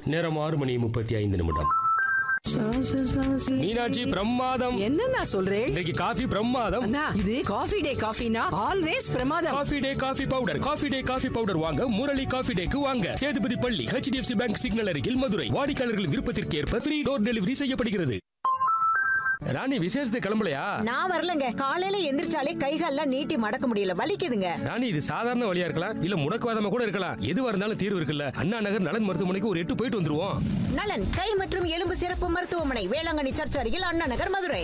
நேரம் ஆறு மணி முப்பத்தி ஐந்து நிமிடம் மீனாட்சி பிரமாதம் என்னண்ணா சொல்றேன் இன்றைக்கு காஃபி பிரமாதம் அண்ணா இது காஃபி டே காஃபினா ஆல்வேஸ் பிரமாதம் coffee day coffee powder coffee day coffee powder வாங்க முரளி காஃபி டேக்கு வாங்க சேதுபதி பள்ளி ஹெச்டிஎஃப்சி பேங்க் சிக்னல் அருகில் மதுரை வாடிக்கையாளர்கள் விருப்பத்திற்கு ஏற்ப ஃப்ரீ டோர் டெலிவரி செய்யப்படுகிறது ராணி விசேஷத்தை கிளம்பலையா நான் வரலங்க காலையில எந்திரிச்சாலே கைகால்லாம் நீட்டி மடக்க முடியல வலிக்குதுங்க ராணி இது சாதாரண வழியா இருக்கலாம் இல்ல முடக்குவாதமா கூட இருக்கலாம் எதுவா இருந்தாலும் தீர்வு இருக்குல்ல அண்ணா நகர் நலன் மருத்துவமனைக்கு ஒரு எட்டு போயிட்டு வந்துருவோம் நலன் கை மற்றும் எலும்பு சிறப்பு மருத்துவமனை வேளாங்கண்ணி சர்ச் அருகில் அண்ணா நகர் மதுரை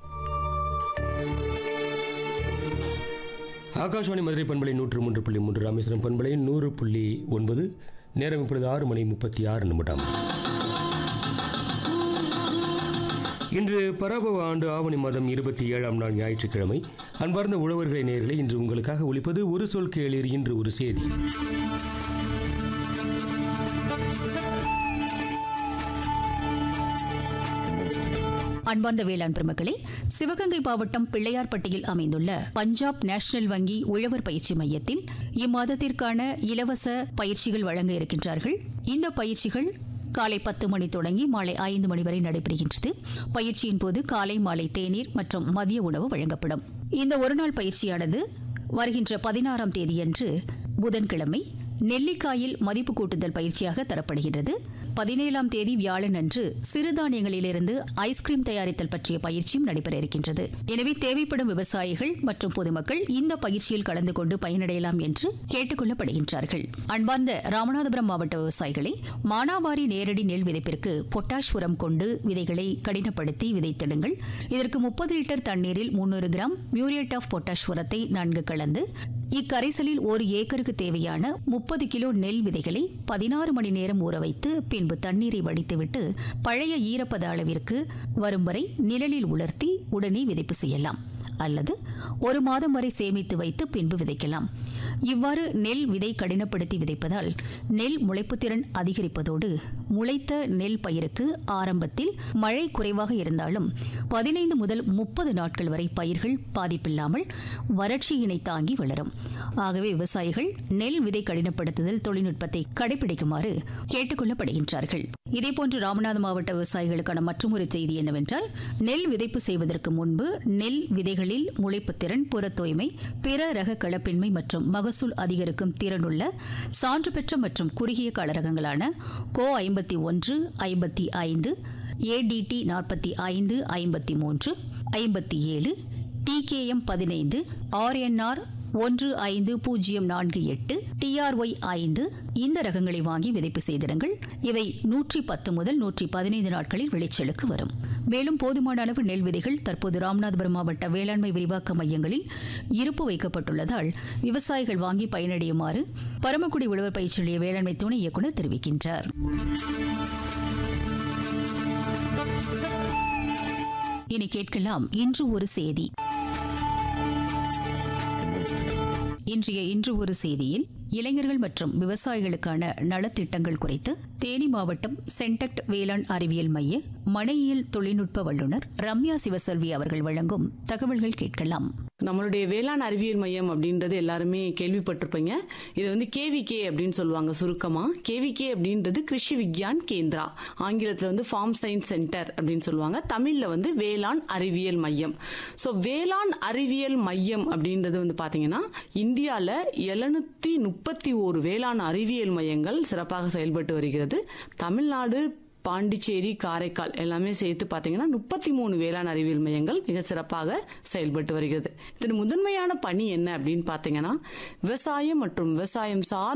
ஆகாஷவாணி மதுரை பண்பலை நூற்று மூன்று புள்ளி மூன்று ராமேஸ்வரம் பண்பலை நூறு புள்ளி ஒன்பது நேரம் இப்பொழுது ஆறு மணி முப்பத்தி ஆறு நிமிடம் இன்று பராபவ ஆண்டு ஆவணி மாதம் இருபத்தி ஏழாம் நாள் ஞாயிற்றுக்கிழமை அன்பார்ந்த உழவர்களை நேர்களை இன்று உங்களுக்காக ஒலிப்பது ஒரு சொல் கேளீர் இன்று ஒரு செய்தி அன்பார்ந்த வேளாண் பெருமக்களே சிவகங்கை மாவட்டம் பிள்ளையார்பட்டியில் அமைந்துள்ள பஞ்சாப் நேஷனல் வங்கி உழவர் பயிற்சி மையத்தில் இம்மாதத்திற்கான இலவச பயிற்சிகள் வழங்க இருக்கின்றார்கள் இந்த பயிற்சிகள் காலை பத்து மணி தொடங்கி மாலை ஐந்து மணி வரை நடைபெறுகின்றது பயிற்சியின் போது காலை மாலை தேநீர் மற்றும் மதிய உணவு வழங்கப்படும் இந்த ஒருநாள் பயிற்சியானது வருகின்ற பதினாறாம் தேதியன்று புதன்கிழமை நெல்லிக்காயில் மதிப்பு கூட்டுதல் பயிற்சியாக தரப்படுகிறது பதினேழாம் தேதி வியாழன் அன்று சிறுதானியங்களிலிருந்து ஐஸ்கிரீம் தயாரித்தல் பற்றிய பயிற்சியும் நடைபெற இருக்கின்றது எனவே தேவைப்படும் விவசாயிகள் மற்றும் பொதுமக்கள் இந்த பயிற்சியில் கலந்து கொண்டு பயனடையலாம் என்று கேட்டுக் கொள்ளப்படுகின்றார்கள் அன்பார்ந்த ராமநாதபுரம் மாவட்ட விவசாயிகளை மானாவாரி நேரடி நெல் விதைப்பிற்கு பொட்டாஷ் உரம் கொண்டு விதைகளை கடினப்படுத்தி விதைத்திடுங்கள் இதற்கு முப்பது லிட்டர் தண்ணீரில் முன்னூறு கிராம் மியூரியேட் ஆஃப் பொட்டாஷ் உரத்தை நன்கு கலந்து இக்கரைசலில் ஒரு ஏக்கருக்கு தேவையான முப்பது கிலோ நெல் விதைகளை பதினாறு மணி நேரம் ஊற வைத்து பின்பு தண்ணீரை வடித்துவிட்டு பழைய ஈரப்பத அளவிற்கு வரும் வரை நிழலில் உலர்த்தி உடனே விதைப்பு செய்யலாம் அல்லது ஒரு மாதம் வரை சேமித்து வைத்து பின்பு விதைக்கலாம் இவ்வாறு நெல் விதை கடினப்படுத்தி விதைப்பதால் நெல் முளைப்புத்திறன் அதிகரிப்பதோடு முளைத்த நெல் பயிருக்கு ஆரம்பத்தில் மழை குறைவாக இருந்தாலும் பதினைந்து முதல் முப்பது நாட்கள் வரை பயிர்கள் பாதிப்பில்லாமல் வறட்சியினை தாங்கி வளரும் ஆகவே விவசாயிகள் நெல் விதை கடினப்படுத்துதல் தொழில்நுட்பத்தை கடைபிடிக்குமாறு கேட்டுக் கொள்ளப்படுகின்றார்கள் இதேபோன்று ராமநாத மாவட்ட விவசாயிகளுக்கான மற்றொரு செய்தி என்னவென்றால் நெல் விதைப்பு செய்வதற்கு முன்பு நெல் விதைகளில் முளைப்பு திறன் புற தூய்மை பிற ரக கலப்பின்மை மற்றும் மகசூல் அதிகரிக்கும் திறனுள்ள சான்று பெற்ற மற்றும் குறுகிய கால ரகங்களான கோ ஐம்பத்தி ஒன்று ஐம்பத்தி ஐந்து ஏடிடி நாற்பத்தி ஐந்து ஐம்பத்தி மூன்று ஐம்பத்தி ஏழு டிகேஎம் பதினைந்து ஆர்என்ஆர் ஒன்று ஐந்து பூஜ்ஜியம் நான்கு எட்டு டிஆர்ஒய் ஐந்து இந்த ரகங்களை வாங்கி விதைப்பு செய்திடுங்கள் இவை நூற்றி பத்து முதல் நூற்றி பதினைந்து நாட்களில் விளைச்சலுக்கு வரும் மேலும் போதுமான அளவு நெல் விதைகள் தற்போது ராமநாதபுரம் மாவட்ட வேளாண்மை விரிவாக்க மையங்களில் இருப்பு வைக்கப்பட்டுள்ளதால் விவசாயிகள் வாங்கி பயனடையுமாறு பரமக்குடி உழவர் பயிற்சி நிலைய வேளாண்மை துணை இயக்குநர் தெரிவிக்கின்றார் இனி கேட்கலாம் இன்று ஒரு செய்தி இன்றைய இன்று ஒரு செய்தியில் இளைஞர்கள் மற்றும் விவசாயிகளுக்கான நலத்திட்டங்கள் குறித்து தேனி மாவட்டம் சென்டக்ட் வேளாண் அறிவியல் மைய மனையியல் தொழில்நுட்ப வல்லுநர் ரம்யா சிவசெல்வி அவர்கள் வழங்கும் தகவல்கள் கேட்கலாம் நம்மளுடைய வேளாண் அறிவியல் மையம் அப்படின்றது எல்லாருமே கேள்விப்பட்டிருப்பீங்க இது வந்து கேவிகே அப்படின்னு சொல்லுவாங்க சுருக்கமா கேவிகே அப்படின்றது கிருஷி விக்யான் கேந்திரா ஆங்கிலத்தில் வந்து ஃபார்ம் சயின்ஸ் சென்டர் அப்படின்னு சொல்லுவாங்க தமிழ்ல வந்து வேளாண் அறிவியல் மையம் ஸோ வேளாண் அறிவியல் மையம் அப்படின்றது வந்து பாத்தீங்கன்னா இந்தியாவில் எழுநூத்தி முப்பத்தி ஓரு வேளாண் அறிவியல் மையங்கள் சிறப்பாக செயல்பட்டு வருகிறது தமிழ்நாடு பாண்டிச்சேரி காரைக்கால் எல்லாமே சேர்த்து பார்த்தீங்கன்னா முப்பத்தி மூணு வேளாண் அறிவியல் மையங்கள் மிக சிறப்பாக செயல்பட்டு வருகிறது இதன் முதன்மையான பணி என்ன அப்படின்னு பார்த்தீங்கன்னா விவசாயம் மற்றும் விவசாயம் சார்ந்த